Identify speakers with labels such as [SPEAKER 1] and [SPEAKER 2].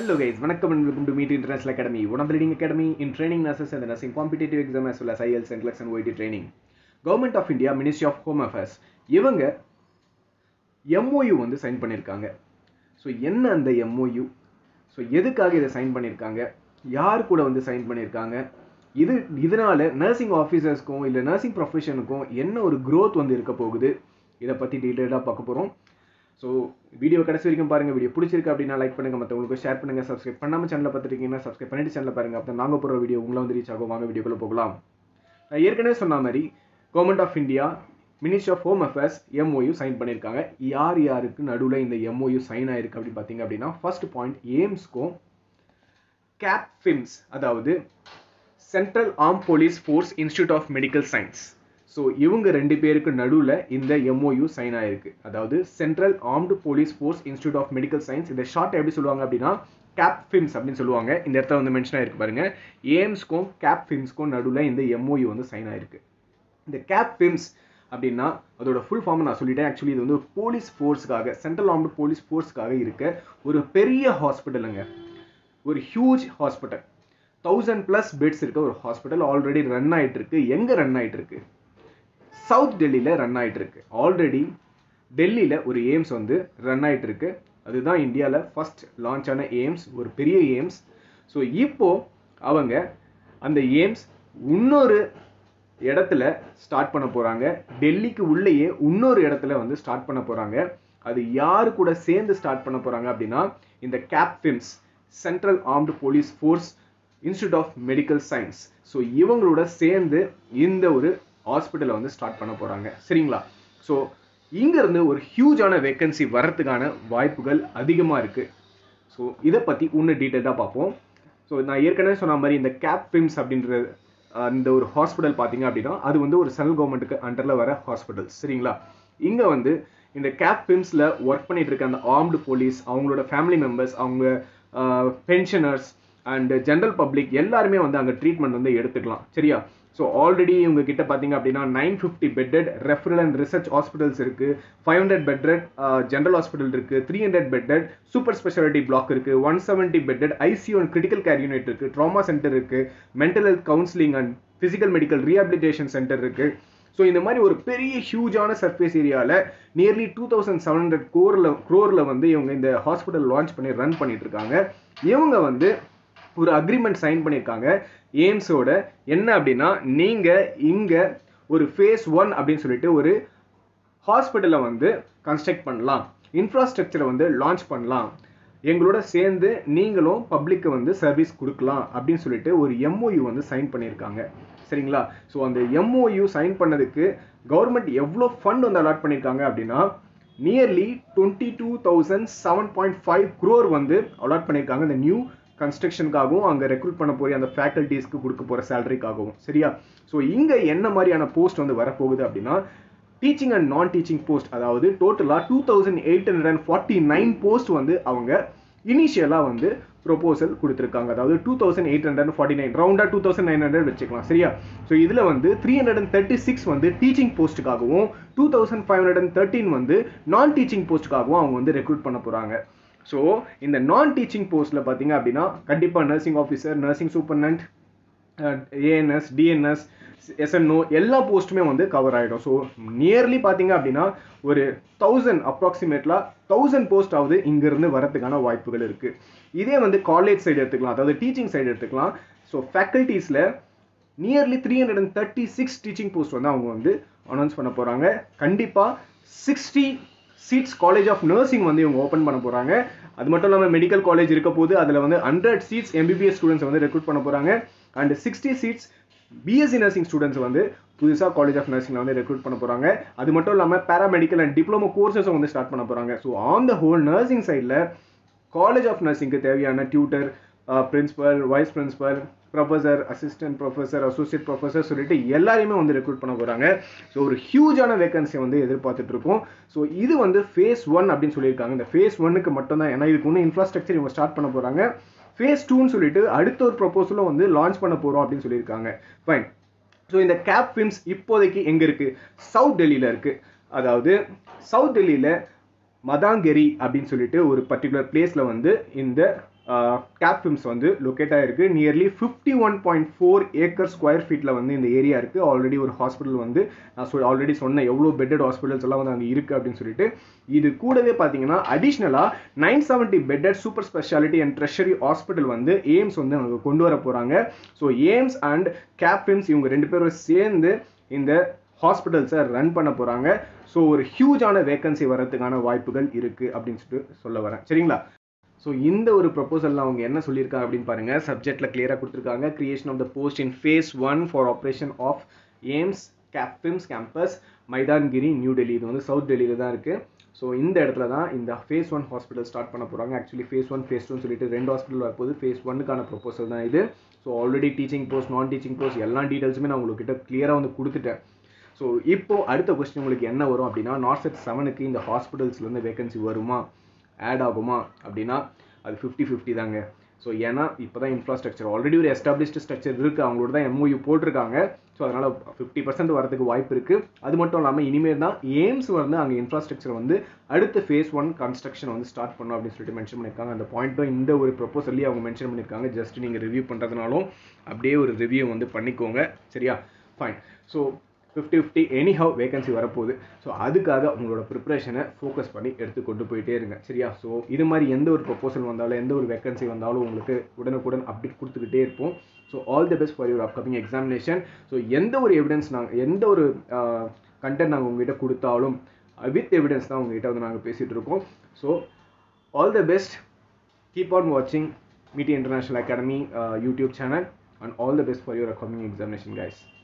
[SPEAKER 1] Hello guys, வணக்கம் and welcome to Meet International Academy, one of the leading academy in training nurses and the nursing competitive exam as well as IELTS, NCLEX and OET training. Government of India, Ministry of Home Affairs, இவங்க MOU வந்து sign பண்ணியிருக்காங்க so என்ன அந்த MOU so எதுக்காக இதை sign பண்ணியிருக்காங்க யார் கூட வந்து சைன் பண்ணியிருக்காங்க இது இதனால நர்சிங் ஆஃபீஸர்ஸ்க்கும் இல்லை நர்சிங் ப்ரொஃபஷனுக்கும் என்ன ஒரு growth வந்து இருக்க போகுது இதை பற்றி டீட்டெயிலாக பார்க்க போகிறோம் ஸோ வீடியோ கடைசி வரைக்கும் பாருங்க வீடியோ பிடிச்சிருக்கு அப்படின்னா லைக் பண்ணுங்க மற்றவங்களுக்கு ஷேர் பண்ணுங்க சப்ஸ்கிரைப் பண்ணாம சேனலை பார்த்துருக்கீங்கன்னா சப்ஸ்கிரைப் பண்ணிட்டு சேனலை பாருங்க அப்போ நாங்கள் போகிற வீடியோ உங்களை வந்து ரீச் ஆகும் வாங்க வீடியோக்குள்ள போகலாம் நான் ஏற்கனவே சொன்ன மாதிரி government of India ministry of home affairs MOU sign பண்ணியிருக்காங்க யார் யாருக்கு நடுவில் இந்த எம்ஓயு சைன் ஆயிருக்கு அப்படின்னு பார்த்தீங்க அப்படின்னா ஃபர்ஸ்ட் பாயிண்ட் எய்ம்ஸ்க்கும் கேப் ஃபிம்ஸ் அதாவது central arm police force institute of medical science so இவங்க ரெண்டு பேருக்கு நடுவில் இந்த எம்ஓயு சைன் ஆயிருக்கு அதாவது central armed police force institute of medical science இந்த ஷார்ட் எப்படி சொல்லுவாங்க அப்படின்னா கேப் ஃபிம்ஸ் அப்படின்னு சொல்லுவாங்க இந்த இடத்துல வந்து மென்ஷன் ஆயிருக்கு பாருங்க ஏம்ஸ்க்கும் கேப் ஃபிம்ஸ்க்கும் நடுவில் இந்த எம்ஓயு வந்து சைன் ஆயிருக்கு இந்த கேப் ஃபிம்ஸ் அப்படின்னா அதோட ஃபுல் ஃபார்ம் நான் சொல்லிட்டேன் ஆக்சுவலி இது வந்து போலீஸ் ஃபோர்ஸ்க்காக சென்ட்ரல் ஆர்ம்டு போலீஸ் ஃபோர்ஸ்க்காக இருக்க ஒரு பெரிய ஹாஸ்பிட்டலுங்க ஒரு huge hospital thousand plus beds இருக்க ஒரு ஹாஸ்பிட்டல் ஆல்ரெடி ரன் ஆயிட்டு இருக்கு எங்க ரன் ஆயிட்டு இருக்கு சவுத் டெல்லியில் ரன் ஆயிட்டு இருக்கு ஆல்ரெடி டெல்லியில் ஒரு எய்ம்ஸ் வந்து ரன் ஆயிட்டு இருக்கு அதுதான் இந்தியாவில் ஃபர்ஸ்ட் லான்ச் ஆன எய்ம்ஸ் ஒரு பெரிய எய்ம்ஸ் ஸோ இப்போ அவங்க அந்த எய்ம்ஸ் இன்னொரு இடத்துல ஸ்டார்ட் பண்ண போறாங்க டெல்லிக்கு உள்ளேயே இன்னொரு இடத்துல வந்து ஸ்டார்ட் பண்ண போறாங்க அது யாரு கூட சேர்ந்து ஸ்டார்ட் பண்ண போறாங்க அப்படின்னா இந்த CAPFIMS central armed police force institute of medical science so இவங்களோட சேர்ந்து இந்த ஒரு ஹாஸ்பிட்டலை வந்து ஸ்டார்ட் பண்ண போறாங்க சரிங்களா ஸோ இங்கிருந்து ஒரு ஹியூஜான வேக்கன்சி வர்றதுக்கான வாய்ப்புகள் அதிகமாக இருக்கு ஸோ இதை பற்றி இன்னும் டீட்டெயிலாக பார்ப்போம் ஸோ நான் ஏற்கனவே சொன்ன மாதிரி இந்த கேப் ஃபிம்ஸ் அப்படின்ற அஹ், இந்த ஒரு ஹாஸ்பிட்டல் பார்த்தீங்க அப்படின்னா அது வந்து ஒரு சென்ட்ரல் கவர்மெண்ட்டுக்கு அண்டரில் வர ஹாஸ்பிட்டல் சரிங்களா இங்கே வந்து இந்த கேப் ஃபிம்ஸில் ஒர்க் பண்ணிட்டு இருக்க அந்த ஆர்ம்டு போலீஸ் அவங்களோட ஃபேமிலி மெம்பர்ஸ் அவங்க பென்ஷனர்ஸ் அண்ட் ஜென்ரல் பப்ளிக் எல்லாருமே வந்து அங்கே ட்ரீட்மெண்ட் வந்து எடுத்துக்கலாம் சரியா ஸோ ஆல்ரெடி இவங்க கிட்ட பார்த்தீங்க அப்படின்னா nine fifty bedded referral and research hospitals இருக்கு five hundred bedded general hospital இருக்கு three hundred bedded super speciality block இருக்கு one seventy bedded ICU and critical care unit இருக்கு ட்ராமா சென்டர் இருக்கு mental health counselling and physical medical rehabilitation centre இருக்கு so இந்த மாதிரி ஒரு பெரிய ஹியூஜான சர்ஃபேஸ் ஏரியாவில் nearly two thousand seven hundred கோரில் க்ரோரில் வந்து இவங்க இந்த ஹாஸ்பிட்டல் லான்ச் பண்ணி ரன் பண்ணிட்டு இருக்காங்க இவங்க வந்து ஒரு அக்ரிமெண்ட் சைன் பண்ணியிருக்காங்க எய்ம்ஸோட என்ன அப்படின்னா நீங்கள் இங்கே ஒரு ஃபேஸ் ஒன் அப்படின்னு சொல்லிட்டு ஒரு ஹாஸ்பிட்டலை வந்து கன்ஸ்ட்ரக்ட் பண்ணலாம் இன்ஃப்ராஸ்ட்ரக்சரை வந்து லான்ச் பண்ணலாம் எங்களோட சேர்ந்து நீங்களும் பப்ளிக்கு வந்து சர்வீஸ் கொடுக்கலாம் அப்படின்னு சொல்லிட்டு ஒரு எம்ஓயு வந்து சைன் பண்ணியிருக்காங்க சரிங்களா ஸோ அந்த எம்ஓயு சைன் பண்ணதுக்கு கவர்மெண்ட் எவ்வளோ ஃபண்ட் வந்து அலாட் பண்ணியிருக்காங்க அப்படின்னா nearly twenty two thousand seven point five crore வந்து அலாட் பண்ணியிருக்காங்க இந்த நியூ கன்ஸ்ட்ரக்ஷனுக்காகவும் அங்கே ரெக்ரூட் பண்ண போகிற அந்த ஃபேக்கல்ட்டிஸ்க்கு கொடுக்க போகிற சேலரிக்காகவும் சரியா ஸோ இங்கே என்ன மாதிரியான போஸ்ட் வந்து வரப்போகுது அப்படின்னா teaching and non teaching post அதாவது டோட்டலாக two thousand eight hundred and forty nine post வந்து அவங்க இனிஷியலாக வந்து ப்ரொபோசல் கொடுத்துருக்காங்க அதாவது two thousand eight hundred forty nine ரவுண்டாக டூ தௌசண்ட் நைன் ஹண்ட்ரட் வச்சுக்கலாம் சரியா ஸோ இதில் வந்து three hundred and thirty six வந்து டீச்சிங் போஸ்ட்டுக்காகவும் two thousand five hundred and thirteen வந்து நான் டீச்சிங் போஸ்ட்டுக்காகவும் அவங்க வந்து ரெக்ரூட் பண்ண போகிறாங்க ஸோ இந்த நான் டீச்சிங் போஸ்ட்டில் பார்த்தீங்க அப்படின்னா கண்டிப்பாக nursing officer nursing superintendent ANS DNS SNO எல்லா போஸ்ட்டுமே வந்து கவர் ஆகிடும் ஸோ நியர்லி பார்த்தீங்க அப்படின்னா ஒரு தௌசண்ட் அப்ராக்சிமேட்லாக தௌசண்ட் போஸ்ட் ஆகுது இங்கேருந்து வரதுக்கான வாய்ப்புகள் இருக்குது இதே வந்து காலேஜ் சைடு எடுத்துக்கலாம் அதாவது டீச்சிங் சைடு எடுத்துக்கலாம் ஸோ ஃபேக்கல்ட்டிஸில் nearly three hundred and thirty six teaching post வந்து அவங்க வந்து அனௌன்ஸ் பண்ண போகிறாங்க கண்டிப்பாக sixty seats college of nursing வந்து இவங்க ஓப்பன் பண்ண போகிறாங்க அது மட்டும் இல்லாமல் மெடிக்கல் காலேஜ் இருக்க போது அதில் வந்து ஹண்ட்ரட் சீட்ஸ் எம்பிபிஎஸ் ஸ்டூடெண்ட்ஸ் வந்து ரெக்ரூட் பண்ண போகிறாங்க and sixty seats BSc nursing students வந்து புதுசாக காலேஜ் ஆஃப் நர்சிங்கில் வந்து ரெக்ரூட் பண்ண போகிறாங்க அது மட்டும் இல்லாமல் பேராமெடிக்கல் அண்ட் டிப்ளமோ கோர்சஸும் வந்து ஸ்டார்ட் பண்ண போகிறாங்க so on the whole nursing சைடில் காலேஜ் ஆஃப் நர்சிங்க்கு தேவையான tutor principal vice principal professor assistant professor associate professor சொல்லிட்டு எல்லாரையுமே வந்து ரெக்ரூட் பண்ண போகிறாங்க ஸோ ஒரு ஹியூஜான வேகன்சி வந்து எதிர்பார்த்துட்டு இருக்கோம் ஸோ இது வந்து ஃபேஸ் ஒன் அப்படின்னு சொல்லியிருக்காங்க இந்த ஃபேஸ் ஒன்னுக்கு மட்டும் தான் ஏன்னா இதுக்கு ஒன்றும் இன்ஃப்ராஸ்ட்ரக்சர் இவங்க ஸ்டார்ட் பண்ண போகிறாங்க ஃபேஸ் டூன்னு சொல்லிட்டு அடுத்த ஒரு ப்ரொபோசலும் வந்து லான்ச் பண்ண போகிறோம் அப்படின்னு சொல்லியிருக்காங்க ஃபைன் ஸோ இந்த கேப் ஃபிம்ஸ் இப்போதைக்கு எங்கே இருக்குது சவுத் டெல்லியில் இருக்குது அதாவது சவுத் டெல்லியில் மதாங்கெரி அப்படின்னு சொல்லிட்டு ஒரு பர்டிகுலர் பிளேஸில் வந்து இந்த கேப் ஃபிம்ஸ் வந்து லொக்கேட் ஆயிருக்கு nearly fifty one point four acre square ஃபீட்டில் வந்து இந்த ஏரியா இருக்குது ஆல்ரெடி ஒரு ஹாஸ்பிட்டல் வந்து நான் சொல் ஆல்ரெடி சொன்னேன் எவ்வளோ பெட்டட் ஹாஸ்பிட்டல்ஸ் எல்லாம் வந்து அங்கே இருக்குது அப்படின்னு சொல்லிட்டு இது கூடவே பார்த்தீங்கன்னா அடிஷ்னலாக nine seventy bedded super speciality and tertiary hospital வந்து எய்ம்ஸ் வந்து அங்கே கொண்டு வர போகிறாங்க so AIIMS and CAPFIMS இவங்க ரெண்டு பேரும் சேர்ந்து இந்த ஹாஸ்பிட்டல்ஸை ரன் பண்ண போகிறாங்க ஸோ ஒரு ஹியூஜான வேகன்சி வரதுக்கான வாய்ப்புகள் இருக்குது அப்படின்னு சொல்லிட்டு சொல்ல வரேன் சரிங்களா ஸோ இந்த ஒரு ப்ரொபோசலில் அவங்க என்ன சொல்லியிருக்காங்க அப்படின்னு பாருங்க சப்ஜெக்டில் கிளியராக கொடுத்துருக்காங்க creation of the post in phase one for operation of AIIMS CAPFIMS campus Maidangarhi New Delhi இது வந்து சவுத் டெல்லியில் தான் இருக்குது ஸோ இந்த இடத்துல தான் இந்த ஃபேஸ் ஒன் ஹாஸ்பிட்டல் ஸ்டார்ட் பண்ண போகிறாங்க ஆக்சுவலி ஃபேஸ் ஒன் ஃபேஸ் டூன்னு சொல்லிட்டு ரெண்டு ஹாஸ்பிட்டல் வரப்போது ஃபேஸ் ஒன்னுக்கான ப்ரொபோசல் தான் இது so already teaching post non teaching post எல்லா டீட்டெயில்ஸுமே நான் உங்கள்கிட்ட கிளியராக வந்து கொடுத்துட்டேன் ஸோ இப்போ அடுத்த கொஸ்டின் உங்களுக்கு என்ன வரும் அப்படின்னா நார்த் செட் செவனுக்கு இந்த ஹாஸ்பிட்டல்ஸ்லேருந்து வேகன்சி வருமா ஆட் ஆகுமா அப்படின்னா அது ஃபிஃப்டி ஃபிஃப்டி தாங்க ஸோ ஏன்னா இப்போ தான் இன்ஃப்ராஸ்ட்ரக்சர் ஆல்ரெடி ஒரு எஸ்டாப்ளிஷ்டு ஸ்ட்ரக்சர் இருக்குது அவங்களோட தான் எம்ஓயு போட்டிருக்காங்க ஸோ அதனால் ஃபிஃப்டி பர்சன்ட் வரதுக்கு வாய்ப்பு இருக்குது அது மட்டும் இல்லாமல் இனிமேல் தான் எய்ம்ஸ் வந்து அங்கே இன்ஃப்ராஸ்ட்ரக்சர் வந்து அடுத்த ஃபேஸ் ஒன் கன்ஸ்ட்ரக்ஷன் வந்து ஸ்டார்ட் பண்ணும் அப்படின்னு சொல்லிட்டு மென்ஷன் பண்ணியிருக்காங்க அந்த பாயிண்ட்டும் இந்த ஒரு ப்ரொப்போசல்லையும் அவங்க மென்ஷன் பண்ணியிருக்காங்க ஜஸ்ட் நீங்கள் ரிவ்யூ பண்ணுறதுனாலும் அப்படியே ஒரு ரிவ்யூ வந்து பண்ணிக்கோங்க சரியா fine so fifty fifty anyhow vacancy வரப்போகுது ஸோ அதுக்காக உங்களோட ப்ரிப்பரேஷனை ஃபோக்கஸ் பண்ணி எடுத்து கொண்டு போயிட்டே இருங்க சரியா ஸோ இது மாதிரி எந்த ஒரு ப்ரொப்போசல் வந்தாலும் எந்த ஒரு வேகன்சி வந்தாலும் உங்களுக்கு உடனுக்குடன் அப்டேட் கொடுத்துக்கிட்டே இருப்போம் so all the best for your upcoming examination so எந்த ஒரு எவிடன்ஸ் நாங்கள் எந்த ஒரு கண்டென்ட் நாங்கள் உங்ககிட்ட கொடுத்தாலும் வித் எவிடன்ஸ் தான் உங்ககிட்ட வந்து நாங்கள் பேசிகிட்டு இருக்கோம் so all the best keep on வாட்சிங் மீட்டி international academy YouTube channel and all the best for your upcoming examination guys